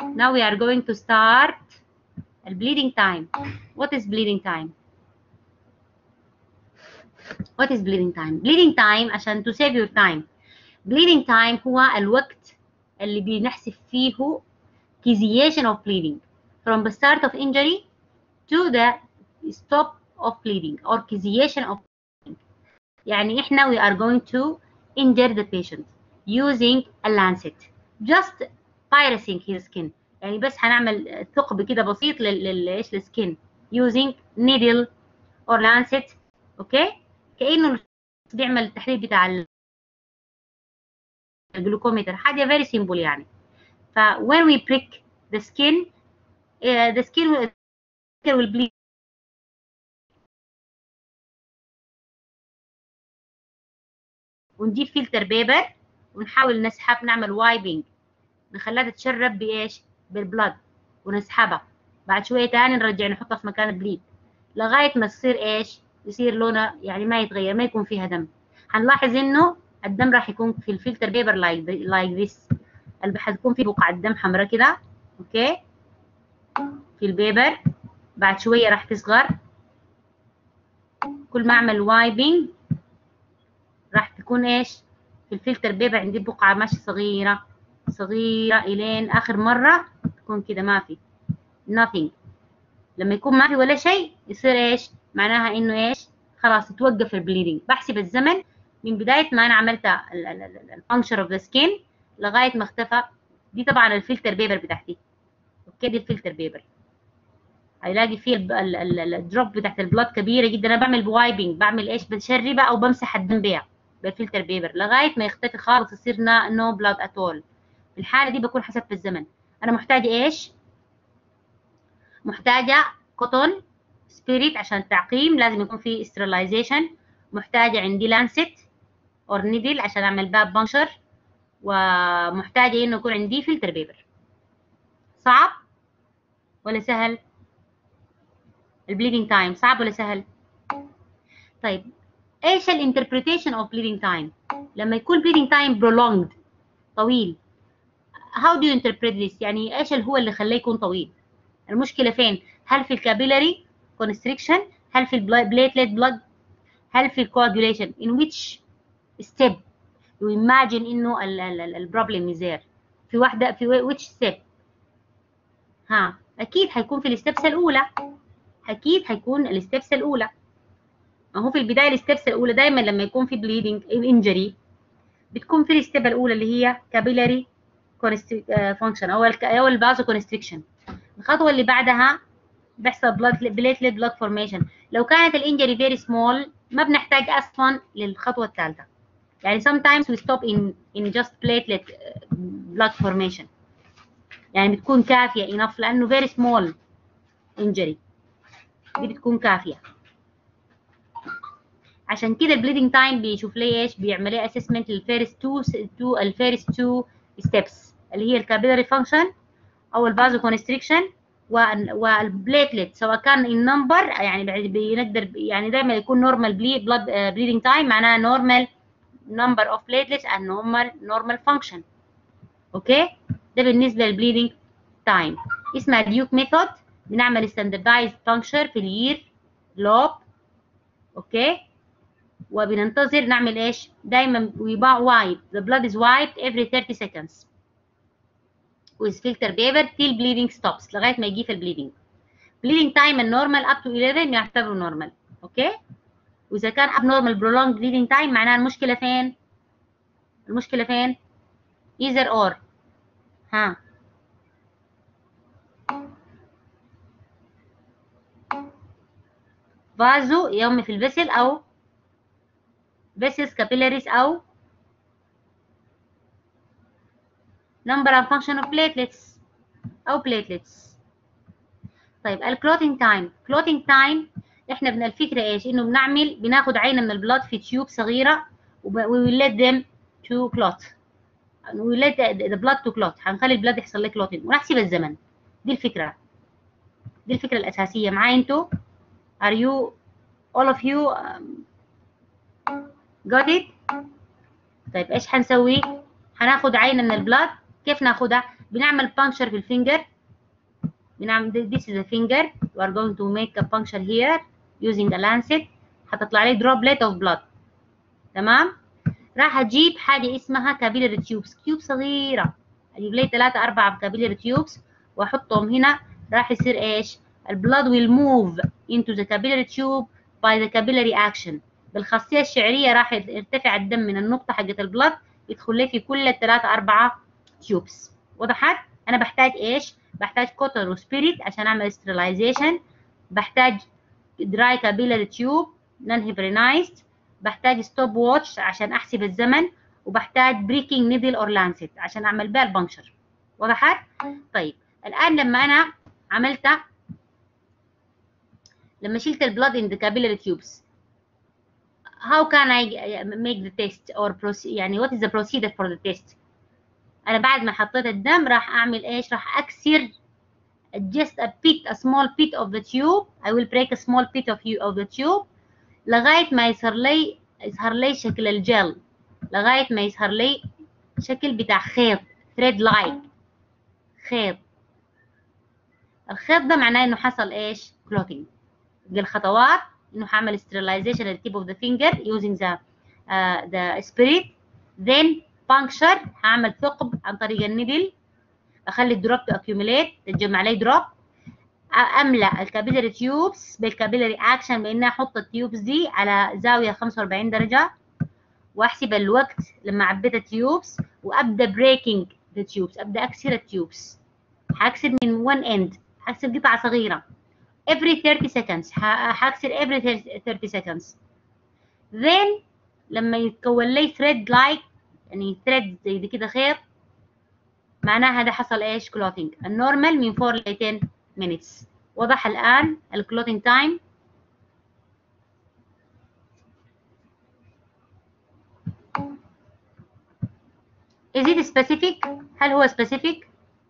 now we are going to start bleeding time what is bleeding time what is bleeding time bleeding time عشان to save your time bleeding time هو الوقت اللي بنحسب فيه causation of bleeding from the start of injury to the stop of bleeding or causation of bleeding يعني احنا we are going to injure the patient using a lancet just piercing his skin يعني بس هنعمل ثقب كده بسيط لل ايش السكين using needle or lancet اوكي كانه بيعمل التحليل بتاع الجلوكومتر حاجه very simple يعني ف when we prick the skin uh, the skin will, will bleed ونجيب فلتر بيبر ونحاول نسحب نعمل وايبنج نخليها تتشرب بايش بالبلد ونسحبها بعد شويه تاني نرجع نحطها في مكان البليد لغايه ما تصير ايش يصير لونها يعني ما يتغير ما يكون فيها دم هنلاحظ انه الدم راح يكون في الفلتر بيبر لايك لايك ذس اللي حتكون في بقعه دم حمراء كده اوكي في البيبر بعد شويه راح تصغر كل ما اعمل وايبنج راح تكون ايش في الفلتر بيبر عندي بقعه ماشي صغيره صغيره الين اخر مره تكون كده ما في nothing لما يكون ما في ولا شيء يصير ايش معناها انه ايش خلاص توقف البليدنج بحسب الزمن من بدايه ما انا عملت الفانكشن اوف ذا سكين لغايه ما اختفى دي طبعا الفلتر بيبر بتاعتي اوكي دي الفلتر بيبر هيلاقي فيه الدروب بتاعت البلاد كبيره جدا انا بعمل بوايبنج بعمل ايش بشربها او بمسح الدم بيها بالفلتر بيبر لغايه ما يختفي خالص يصير نو بلاد اتول في الحاله دي بكون حسب في الزمن انا محتاجه ايش محتاجه كوتون سبيريت عشان التعقيم لازم يكون في استرلايزيشن محتاجه عندي لانست اور نيدل عشان اعمل باب بنشر ومحتاجه انه يكون عندي فلتر بيبر صعب ولا سهل البليدنج تايم صعب ولا سهل طيب ايش الانتربريتيشن اوف بليدنج تايم لما يكون بليدنج تايم prolonged طويل how do you interpret this يعني ايش اللي هو اللي خلاه يكون طويل المشكله فين هل في الكابيلاري constriction هل في البليتلت بلاد هل في الكواجوليشن in which step you imagine انه البروبلم is there في واحده في which step ها اكيد هيكون في الستبس الاولى اكيد هيكون الستبس الاولى ما هو في البدايه الستبس الاولى دايما لما يكون في بليدنج انجري بتكون في الستيب الاولى اللي هي كابيلاري فانكشن او او البازو كونستريكشن الخطوه اللي بعدها بيحصل بلاد بليتلت بلاد فورميشن لو كانت الانجري فيري سمول ما بنحتاج اصلا للخطوه الثالثه يعني sometimes we stop in in just platelet blood formation يعني بتكون كافيه enough لانه very small injury دي بتكون كافيه عشان كده البليدنج تايم بيشوف لي ايش بيعمل لي اسسمنت للفيرست تو تو الفيرست تو ستيبس اللي هي الكابيلاري فانكشن او الفازو كونستريكشن والبليتلت سواء كان النمبر يعني بنقدر يعني دايما يكون نورمال بلاد بليدنج تايم معناها نورمال number of platelets and normal normal function اوكي ده بالنسبه للبليدنج تايم اسمها ديوك ميثود بنعمل standardized puncture في الير لوب اوكي وبننتظر نعمل ايش دايما we wipe the blood is wiped every 30 seconds with filter paper till bleeding stops لغايه ما يجي في البليدنج bleeding time النورمال up to 11 يعتبروا نورمال اوكي واذا كان abnormal prolonged bleeding time معناها المشكله فين المشكله فين either or ها فازو يوم في الفيسل او vessels capillaries او number and function of platelets او platelets طيب الكلوتينج تايم كلوتينج تايم احنا بن الفكره ايش انه بنعمل بناخد عينه من البلاد في تيوب صغيره we will let them to clot we will let the blood to clot هنخلي البلاد يحصل له كلوتين ونحسب الزمن دي الفكره دي الفكره الاساسيه معايا انتوا are you all of you um, got it طيب ايش هنسوي هناخد عينه من البلاد كيف ناخدها بنعمل puncture في الفينجر بنعمل this is a finger we are going to make a puncture here using a lancet هتطلع لي droplet of blood تمام راح اجيب حاجه اسمها capillary tubes تيوب صغيره اجيب لي ثلاثة أربعة capillary tubes واحطهم هنا راح يصير ايش البلاد will move into the capillary tube by the capillary action بالخاصيه الشعريه راح يرتفع الدم من النقطه حقت البلاد يدخل لي في كل الثلاثة أربعة تيوبس وضحت أنا بحتاج إيش بحتاج كوتر وسبيريت عشان أعمل سترلايزيشن بحتاج دراي كابيلاري تيوب نون هيبرينايزد بحتاج ستوب واتش عشان أحسب الزمن وبحتاج بريكنج نيدل أور لانست عشان أعمل بها البنكشر وضحت طيب الآن لما أنا عملت لما شلت البلاد in the capillary tubes how can I make the test or proceed يعني what is the procedure for the test أنا بعد ما حطيت الدم راح أعمل إيش راح أكسر just a bit a small bit of the tube I will break a small bit of you of the tube لغاية ما يظهر لي يظهر لي شكل الجل لغاية ما يظهر لي شكل بتاع خيط thread like خيط الخيط ده معناه انه حصل ايش clotting الخطوات انه هعمل sterilization at the tip of the finger using the uh, the spirit then puncture هعمل ثقب عن طريق النبل اخلي الدروب تو accumulate تتجمع لي دروب املا الكابيلاري تيوبس بالكابيلاري اكشن باني احط التيوبس دي على زاويه 45 درجه واحسب الوقت لما عبيت التيوبس وابدا بريكنج ذا تيوبس ابدا اكسر التيوبس هكسر من one end هكسر قطعه صغيره every 30 seconds هكسر every 30 seconds then لما يتكون لي thread like يعني thread زي دي كده خيط معناها هذا حصل ايش clothing النورمال من 4 ل 10 minutes وضح الآن الكلوتينج تايم Is it specific؟ هل هو specific؟